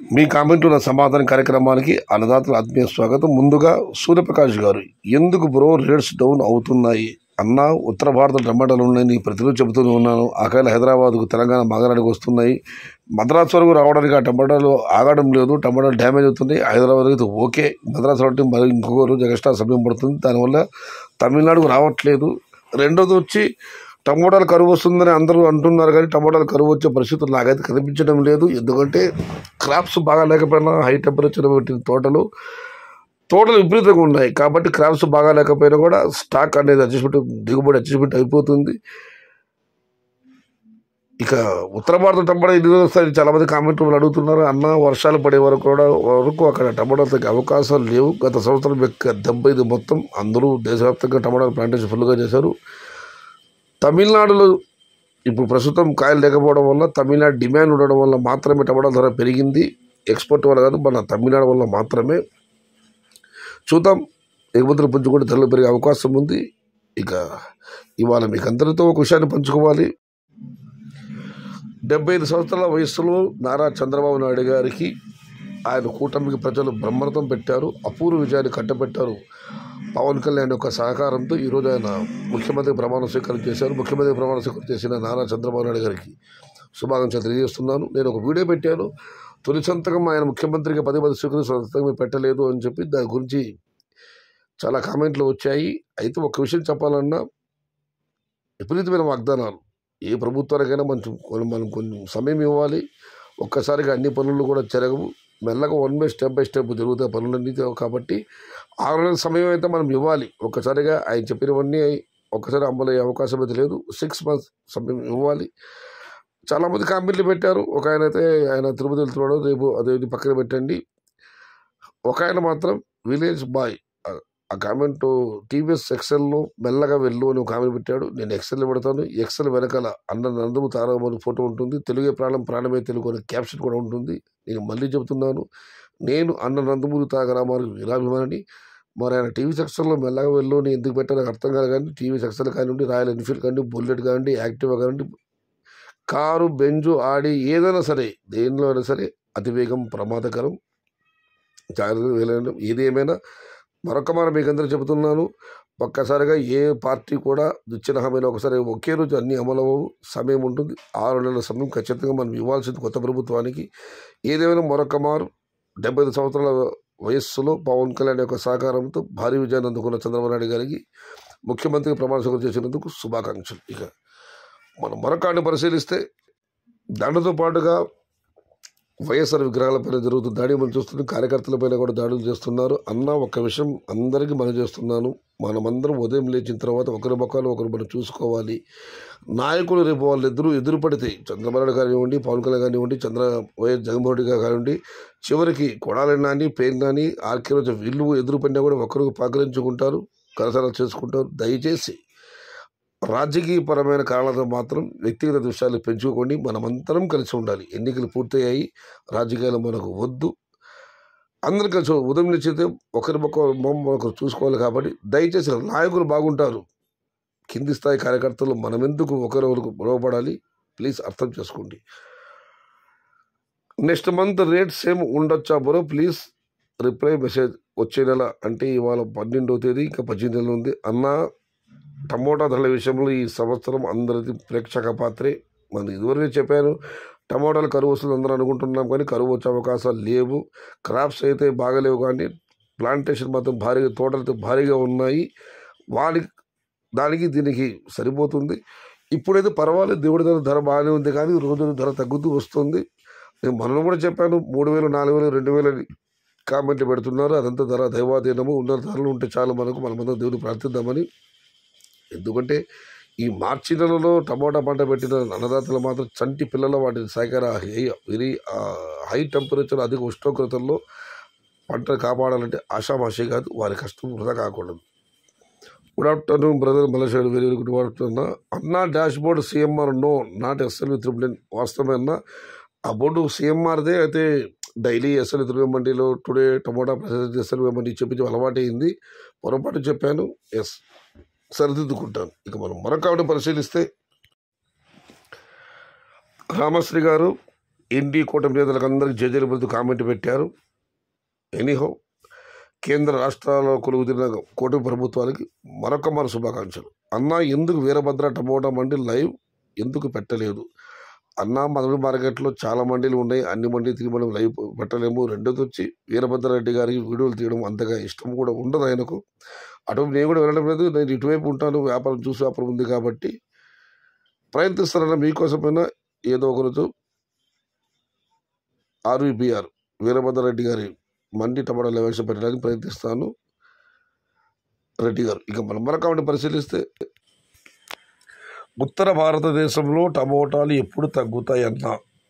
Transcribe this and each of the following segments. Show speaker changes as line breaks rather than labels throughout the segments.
మీ కామెంట్లో నా సమాధాన కార్యక్రమానికి అన్నదాతల ఆత్మీయ స్వాగతం ముందుగా సూర్యప్రకాష్ గారు ఎందుకు బ్రో రేట్స్ డౌన్ అవుతున్నాయి అన్న ఉత్తర భారత టమాటాలు ఉన్నాయని ప్రతిరోజు చెబుతూనే ఉన్నాను ఆకాయలు హైదరాబాద్కు తెలంగాణ మాగనాడికి వస్తున్నాయి మద్రాసు వరకు రావడానికి ఆ టమాటాలు ఆగడం లేదు టమాటాలు డ్యామేజ్ అవుతున్నాయి హైదరాబాద్ అయితే ఓకే మద్రాసు రావడం మరి ఇంకొక రోజు ఎక్స్ట్రా సమయం పడుతుంది దానివల్ల తమిళనాడుకు రావట్లేదు రెండోది వచ్చి టమోటాలు కరువు వస్తుందని అందరూ అంటున్నారు కానీ టమోటాలు కరువు వచ్చే పరిస్థితులు నాకైతే కనిపించడం లేదు ఎందుకంటే క్రాప్స్ బాగా లేకపోయినా హై టెంపరేచర్ పెట్టిన తోటలు తోటలు విపరీతంగా ఉన్నాయి కాబట్టి క్రాప్స్ బాగా లేకపోయినా కూడా స్టాక్ అనేది అడ్జస్ట్మెంట్ దిగుబడి అడ్జస్ట్మెంట్ అయిపోతుంది ఇక ఉత్తర భారత టమాటా ఎన్ని రోజులు వస్తాయి చాలా మంది కామెంట్లు అడుగుతున్నారు అన్న వర్షాలు పడే వరకు కూడా వరకు అక్కడ టమాటాలు తగ్గే అవకాశాలు లేవు గత సంవత్సరం యొక్క దెబ్బ ఇది మొత్తం అందరూ దేశవ్యాప్తంగా టమాటాలు ప్లాంటేషన్ ఫుల్గా చేశారు తమిళనాడులో ఇప్పుడు ప్రస్తుతం కాయలు లేకపోవడం వల్ల తమిళనాడు డిమాండ్ ఉండడం వల్ల మాత్రమే టమాటాల ధర పెరిగింది ఎక్స్పోర్ట్ వల్ల కాదు మన తమిళనాడు వల్ల మాత్రమే చూద్దాం ఎగుమతులు పుంజుకుంటే ధరలు పెరిగే అవకాశం ఉంది ఇక ఇవాళ మీకు అందరితో ఒక విషయాన్ని పంచుకోవాలి డెబ్బై ఐదు సంవత్సరాల వయస్సులో నారా చంద్రబాబు నాయుడు గారికి ఆయన కూటమికి ప్రజలు బ్రహ్మరథం పెట్టారు అపూర్వ విజయాన్ని కట్టబెట్టారు పవన్ కళ్యాణ్ యొక్క సహకారంతో ఈరోజు ఆయన ముఖ్యమంత్రి ప్రమాణ స్వీకారం చేశారు ముఖ్యమంత్రి ప్రమాణ స్వీకారం చేసిన నారా చంద్రబాబు నాయుడు గారికి శుభాకాంక్షలు తెలియజేస్తున్నాను నేను ఒక వీడియో పెట్టాను తొలి సంతకం ఆయన ముఖ్యమంత్రిగా పది పది స్వీకరించి సంతకం పెట్టలేదు అని చెప్పి దాని గురించి చాలా కామెంట్లు వచ్చాయి అయితే ఒక విషయం చెప్పాలన్నా విపరీతమైన వాగ్దానాలు ఏ ప్రభుత్వానికైనా మనం కొన్ని- మనం కొన్ని సమయం ఇవ్వాలి ఒక్కసారిగా అన్ని పనులు కూడా జరగవు మెల్లగా one by step by step జరుగుతాయి పనులన్నీ కాబట్టి ఆరు నెలల సమయం అయితే మనం ఇవ్వాలి ఒక్కసారిగా ఆయన చెప్పినవన్నీ ఒక్కసారి అమలు అయ్యే అవకాశం అయితే లేదు సిక్స్ మంత్స్ సమయం ఇవ్వాలి చాలామంది కామెంట్లు పెట్టారు ఒక ఆయన అయితే ఆయన తిరుపతి వెళ్తున్నాడు రేపు అదే పక్కన పెట్టండి ఒక ఆయన మాత్రం విలేజ్ బాయ్ ఆ- ఆ కామెంట్ టీవీఎస్ ఎక్సెల్లో మెల్లగా వెళ్ళు అని ఒక కామెంట్ పెట్టాడు నేను ఎక్సెల్ పెడతాను ఎక్సెల్ వెనకాల అన్న నందము తారమని ఫోటో ఉంటుంది తెలుగే ప్రాణం ప్రాణమే తెలుగు అనే క్యాప్షన్ కూడా ఉంటుంది నేను మళ్ళీ చెబుతున్నాను నేను అన్న నందమూరి తాగరామానికి వీరాభిమాని మరి ఆయన టీవీ సెక్షన్లో మెల్లగా వెళ్ళు అని ఎందుకు పెట్టాలో నాకు అర్థం కాదు కానీ టీవీ సెక్షన్ కానివ్వండి రాయల్ ఎన్ఫీల్డ్ కానివ్వండి బుల్లెట్ కానివ్వండి యాక్టివా కానివ్వండి కారు బెంజు ఆడి ఏదైనా సరే దేనిలో అయినా సరే అతివేగం ప్రమాదకరం జాగ్రత్తగా వెళ్ళడం ఏది ఏమైనా మరొక మాట మీకు అందరూ చెబుతున్నాను ఒక్కసారిగా ఏ పార్టీ కూడా ఇచ్చిన హామీలు ఒకసారి ఒకే రోజు అన్ని అమలవవు సమయం ఉంటుంది ఆరు నెలల సమయం ఖచ్చితంగా మనం ఇవ్వాల్సింది కొత్త ప్రభుత్వానికి ఏదేమైనా మరొక మారు డెబ్బై ఐదు సంవత్సరాల వయస్సులో పవన్ కళ్యాణ్ యొక్క సహకారంతో భారీ విజయాన్ని అందుకున్న చంద్రబాబు నాయుడు గారికి ముఖ్యమంత్రి ప్రమాణ స్వీకారం చేసినందుకు శుభాకాంక్షలు ఇక మనం మరొకటి పరిశీలిస్తే దానితో పాటుగా వైఎస్ఆర్ విగ్రహాలపైన జరుగుతున్న దాడి మనం చూస్తున్నాం కార్యకర్తలపైన కూడా దాడులు చేస్తున్నారు అన్న ఒక విషయం అందరికీ మనం చేస్తున్నాను మనమందరం ఉదయం లేచిన తర్వాత ఒకరి ముఖాలు ఒకరు మనం చూసుకోవాలి నాయకులు రేపు వాళ్ళిద్దరూ ఎదురు పడితే చంద్రబాబు నాయుడు కానివ్వండి పవన్ కళ్యాణ్ కానివ్వండి చంద్ర వైఎస్ జగన్మోహన్ రెడ్డి గారు కానివ్వండి చివరికి కొడాలని నాని పేరు నాని ఆర్కే రోజు వీళ్ళు ఎదురు పడినా కూడా ఒకరికి పకరించుకుంటారు కరసనాలు చేసుకుంటారు దయచేసి రాజకీయపరమైన కారణాలతో మాత్రం వ్యక్తిగత విషయాలు పెంచుకోండి మనమందరం కలిసి ఉండాలి ఎన్నికలు పూర్తయ్యాయి రాజకీయాలు మనకు వద్దు అందరం కలిసి ఉదయం నుంచి ఒకరి మొక్క ఒకరు చూసుకోవాలి కాబట్టి దయచేసి నాయకులు బాగుంటారు కింది స్థాయి కార్యకర్తలు మనమెందుకు ఒకరొకరికి గొడవపడాలి ప్లీజ్ అర్థం చేసుకోండి నెక్స్ట్ మంత్ రేట్ సేమ్ ఉండొచ్చా బ్రో ప్లీజ్ రిప్లై మెసేజ్ వచ్చే నెల అంటే ఇవాళ పన్నెండవ తేదీ ఇంకా పద్దెనిమిది నెలలు ఉంది అన్న టమోటా ధరల విషయంలో ఈ సంవత్సరం అందరిది ప్రేక్షక పాత్రే మనం ఇదివరకే చెప్పాను టమోటాలు కరువు వస్తుంది అందరూ అనుకుంటున్నాం కానీ కరువు వచ్చే అవకాశాలు లేవు క్రాప్స్ అయితే బాగలేవు కానీ ప్లాంటేషన్ మాత్రం భారీగా తోటలు అయితే భారీగా ఉన్నాయి వాడి దానికి దీనికి సరిపోతుంది ఇప్పుడైతే పర్వాలేదు దేవుడి ధర ధర బాగానే ఉంది కానీ రోజు ధర తగ్గుతూ వస్తుంది నేను మనం కూడా చెప్పాను మూడు వేలు నాలుగు వేలు రెండు వేలు అని కామెంట్లు పెడుతున్నారు అదంతా ధర దైవాధీనము ఉన్న ధరలు ఉంటే చాలు మనకు మనమంతా దేవుడు ప్రార్థిద్దామని ఎందుకంటే ఈ మార్చి నెలలో టమోటా పంట పెట్టిన అన్నదాతలు మాత్రం చంటి పిల్లల వాటి సహకార వెరీ హై టెంపరేచర్ అధిక ఉష్ణోగ్రతల్లో పంటను కాపాడాలంటే ఆషామాషి కాదు వారి కష్టం వృధా కాకూడదు good afternoon brother Malaysia very very good afternoon అన్న dash board CMR no not SL triple N వాస్తవమే అన్న ఆ బోర్డు సిఎంఆర్దే అయితే డైలీ ఎస్ఎల్ త్రిపుల్ మండీలో టుడే టమోటా ప్రొసెస్ ఎస్ఎల్ మండీ చెప్పించి అలవాటైంది పొరపాటు చెప్పాను ఎస్ సరిదిద్దుకుంటాను ఇక మనం మరొక ఆవిడ పరిశీలిస్తే రామశ్రీ గారు ఎన్డీ కూటమి నేతలకు అందరికీ జేజేలు బదులు కామెంట్ పెట్టారు ఎనీహో కేంద్ర రాష్ట్రాల్లో కొలుగుతున్న కూటమి ప్రభుత్వానికి మరొక మరో శుభాకాంక్షలు అన్నా ఎందుకు వీరభద్ర టమోటా మండి లైవ్ ఎందుకు పెట్టలేదు అన్నా మదనపల్లి మార్కెట్లో చాలా మండీలు ఉన్నాయి అన్ని మండీలు తిరిగి మనం లైవ్ పెట్టలేము రెండోది వచ్చి వీరభద్రారెడ్డి గారికి వీడియోలు తీయడం అంతగా ఇష్టం కూడా ఉండదు ఆయనకు అటువైపు నేను కూడా వెళ్ళడం లేదు నేను ఇటువైపు ఉంటాను వ్యాపారం చూసి వ్యాపారం ఉంది కాబట్టి ప్రయత్నిస్తానన్న మీకోసమైనా ఏదో ఒక రోజు ఆర్వీపీఆర్ వీరభద్రారెడ్డి గారి మండి టమాటా లవేషం పెట్టడానికి ప్రయత్నిస్తాను రెడ్డి గారు ఇక మనం మరొక పరిశీలిస్తే ఉత్తర భారతదేశంలో టమోటాలు ఎప్పుడు తగ్గుతాయన్న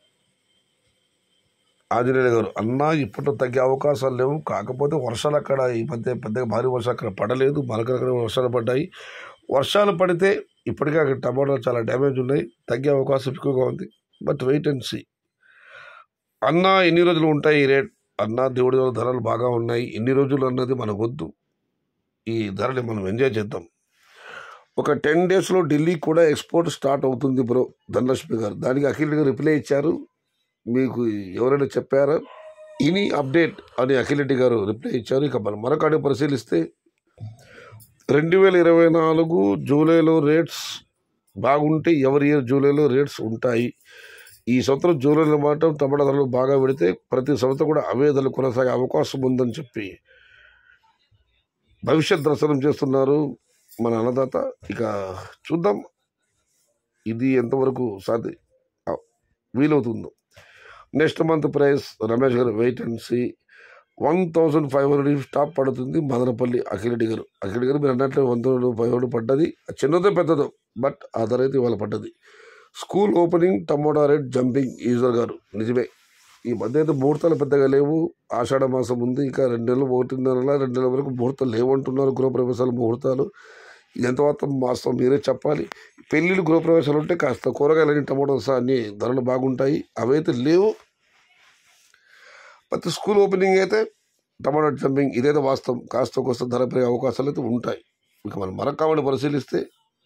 ఆంజనేయులు గారు అన్నా ఇప్పుడు తగ్గే అవకాశాలు లేవు కాకపోతే వర్షాలు అక్కడ ఈ మధ్య పెద్దగా భారీ వర్షాలు అక్కడ పడలేదు మనకక్కడ వర్షాలు పడ్డాయి వర్షాలు పడితే ఇప్పటికే అక్కడ టమాటాలు చాలా డ్యామేజ్ ఉన్నాయి తగ్గే అవకాశం ఎక్కువగా ఉంది బట్ వెయిట్ అండ్ సీ అన్నా ఎన్ని రోజులు ఉంటాయి ఈ రేట్ అన్నా దేవుడి వల్ల ధరలు బాగా ఉన్నాయి ఎన్ని రోజులు అన్నది మనకు వద్దు ఈ ధరని మనం ఎంజాయ్ చేద్దాం ఒక టెన్ డేస్లో ఢిల్లీ కూడా ఎక్స్పోర్ట్ స్టార్ట్ అవుతుంది బ్రో ధనలక్ష్మి గారు దానికి అఖిల్ గారు రిప్లై ఇచ్చారు మీకు ఎవరైనా చెప్పారా ఇని అప్డేట్ అని అఖిల్ రెడ్డి గారు రిప్లై ఇచ్చారు ఇక మనం మరొకటి పరిశీలిస్తే రెండు వేల ఇరవై నాలుగు జూలైలో రేట్స్ బాగుంటే ఎవరి ఇయర్ జూలైలో రేట్స్ ఉంటాయి ఈ సంవత్సరం జూలైలో మాత్రం టమాటా ధరలు బాగా పెడితే ప్రతి సంవత్సరం కూడా అవే ధరలు కొనసాగే అవకాశం ఉందని చెప్పి భవిష్యత్ దర్శనం చేస్తున్నారు మన అన్నదాత ఇక చూద్దాం ఇది ఎంతవరకు సాధ్య ఆ, వీలవుతుందో నెక్స్ట్ మంత్ ప్రైస్ రమేష్ గారు weight and C one thousand five hundred stop పడుతుంది మదనపల్లి అఖిరెడ్డి గారు అఖిరెడ్డి గారు మీరు అన్నట్లు వన్ థౌసండ్ ఫైవ్ హండ్రెడ్ పడ్డది అది చిన్నదో పెద్దదో బట్ ఆ ధర అయితే ఇవాళ పడ్డది school opening tomato rate jumping user గారు నిజమే ఈ మధ్య అయితే ముహూర్తాలు పెద్దగా లేవు ఆషాఢ మాసం ఉంది ఇంకా రెండు నెలలు ఒకటిన్నర రెండు నెలల వరకు ముహూర్తాలు లేవంటున్నారు గృహప్రవేశాలు ముహూర్తాలు ఇది ఎంత మాత్రం వాస్తవం మీరే చెప్పాలి పెళ్ళిళ్ళు గృహప్రవేశాలు ఉంటే కాస్త కూరగాయలు టమాటోస్ అన్ని ధరలు బాగుంటాయి అవైతే లేవు ప్రతి స్కూల్ ఓపెనింగ్ అయితే టమాటో జంపింగ్ ఇదైతే వాస్తవం కాస్త కోస్త ధర పెరిగే అవకాశాలు అయితే ఉంటాయి ఇక మనం మరొక పరిశీలిస్తే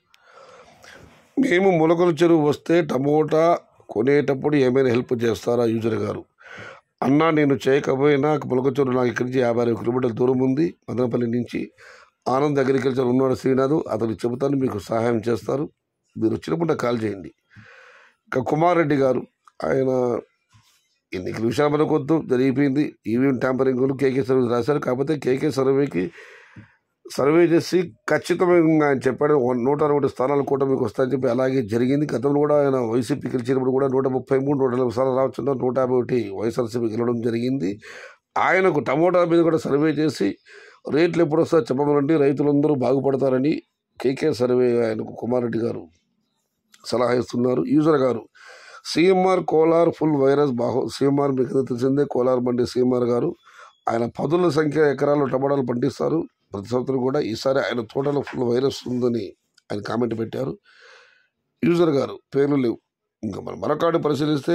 మేము మొలకల చెరువు వస్తే టమోటా కొనేటప్పుడు ఏమైనా హెల్ప్ చేస్తారా యూజర్ గారు అన్నా నేను చేయకపోయినా మొలక చెరువు నాకు ఇక్కడి నుంచి యాభై అరవై కిలోమీటర్ల దూరం ఉంది మదనపల్లి నుంచి ఆనంద్ అగ్రికల్చర్ ఉన్నాడు శ్రీనాథ్ అతను చెబుతాను మీకు సహాయం చేస్తారు మీరు వచ్చినప్పుడు నాకు కాల్ చేయండి ఇంకా కుమార్ రెడ్డి గారు ఆయన ఎన్నికల విషయాలు మనకు వద్దు జరిగిపోయింది ఈవీఎం ట్యాంపరింగ్ కేకే సర్వే రాశారు కాకపోతే కేకే సర్వేకి సర్వే చేసి ఖచ్చితంగా ఆయన చెప్పాడు వన్- నూట అరవై స్థానాలు కూడా మీకు వస్తాయని చెప్పి అలాగే జరిగింది గతంలో కూడా ఆయన వైసీపీ గెలిచినప్పుడు కూడా నూట ముప్పై మూడు నూట నలభై స్థానాలు రావచ్చు నూట యాభై ఒకటి వైఎస్ఆర్సీపీ గెలవడం జరిగింది ఆయనకు టమోటా మీద కూడా సర్వే చేసి రేట్లు ఎప్పుడు వస్తాయో చెప్పమనండి రైతులందరూ బాగుపడతారని కేకే సర్వే ఆయనకు కుమారెడ్డి గారు సలహా ఇస్తున్నారు యూజర్ గారు సిఎంఆర్ కోలార్ ఫుల్ వైరస్ బాహు సిఎంఆర్ మీకు ఏదో తెలిసిందే కోలార్ మండి సిఎంఆర్ గారు ఆయన పదుల సంఖ్య ఎకరాలు టమాటాలు పండిస్తారు ప్రతి సంవత్సరం కూడా ఈసారి ఆయన తోటలో ఫుల్ వైరస్ ఉందని ఆయన కామెంట్ పెట్టారు యూజర్ గారు పేర్లు లేవు ఇంకా మనం మరొకటి పరిశీలిస్తే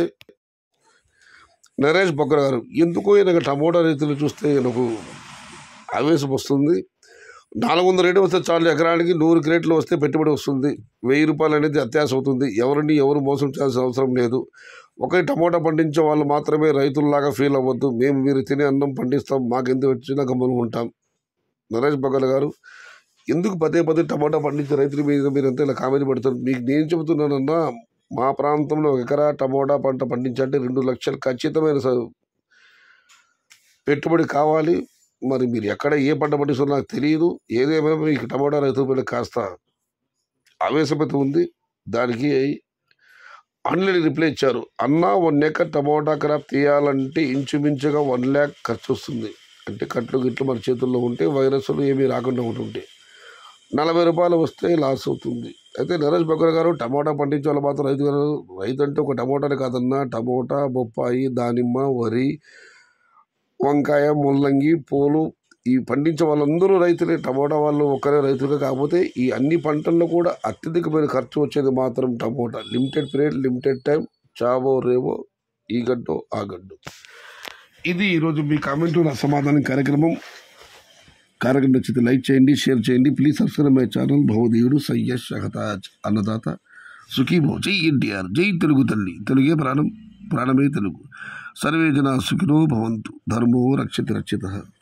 నరేష్ బొగ్గర గారు ఎందుకో ఈయనకు టమోటా రైతులు చూస్తే ఈయనకు ఆవేశం వస్తుంది నాలుగు వందల రేటు వస్తే చాలు ఎకరానికి నూరు క్రేట్లు వస్తే పెట్టుబడి వస్తుంది వెయ్యి రూపాయలు అనేది అత్యాశ అవుతుంది ఎవరిని ఎవరు మోసం చేయాల్సిన అవసరం లేదు ఒకే టమోటా పండించే వాళ్ళు మాత్రమే రైతుల్లాగా ఫీల్ అవ్వద్దు మేము మీరు తినే అన్నం పండిస్తాం మాకెందుకు వచ్చినా గమ్మున ఉంటాం నరేష్ బగల్ గారు ఎందుకు పదే పదే టమాటా పండించే రైతుల మీద మీరు అంతా ఇలా కామెంట్ పెడతారు మీకు నేను చెబుతున్నానన్నా మా ప్రాంతంలో ఒక ఎకరా టమోటా పంట పండించాలంటే రెండు లక్షలు ఖచ్చితమైన స- పెట్టుబడి కావాలి మరి మీరు ఎక్కడ ఏ పంట పండిస్తారో నాకు తెలియదు ఏదేమైనా మీకు టమోటా రైతుల మీద కాస్త ఆవేశమైతే ఉంది దానికి ఆన్లైన్ రిప్లై ఇచ్చారు అన్నా వన్ ఎకర్ టమోటా క్రాప్ తీయాలంటే ఇంచుమించుగా వన్ ల్యాక్ ఖర్చు వస్తుంది అంటే కట్లు గిట్లు మన చేతుల్లో ఉంటే వైరస్లు ఏమీ రాకుండా ఉంటుంటే నలభై రూపాయలు వస్తే లాస్ అవుతుంది అయితే నరేష్ బకర్ గారు టమోటా పండించే వాళ్ళు మాత్రం రైతు గారు రైతు అంటే ఒక టమోటానే కాదన్నా టమోటా బొప్పాయి దానిమ్మ వరి వంకాయ ముల్లంగి పూలు ఈ పండించే వాళ్ళందరూ రైతులే టమోటా వాళ్ళు ఒక్కరే రైతులే కాకపోతే ఈ అన్ని పంటల్లో కూడా అత్యధికమైన ఖర్చు వచ్చేది మాత్రం tomato limited period limited time చావో రేవో ఈ గడ్డో ఆ గడ్డు ఇది ఈరోజు మీ కామెంటు నా సమాధానం కార్యక్రమం కార్యక్రమం నచ్చితే లైక్ చేయండి షేర్ చేయండి ప్లీజ్ సబ్స్క్రైబ్ మై ఛానల్ భవదీయుడు సయ్యద్ షహతాజ్ అన్నదాత సుఖీభో జై ఎన్టీఆర్ జై తెలుగు తల్లి తెలుగే ప్రాణం ప్రాణమే తెలుగు సర్వే జన సుఖినో భవంతు ధర్మో రక్షతి రక్షిత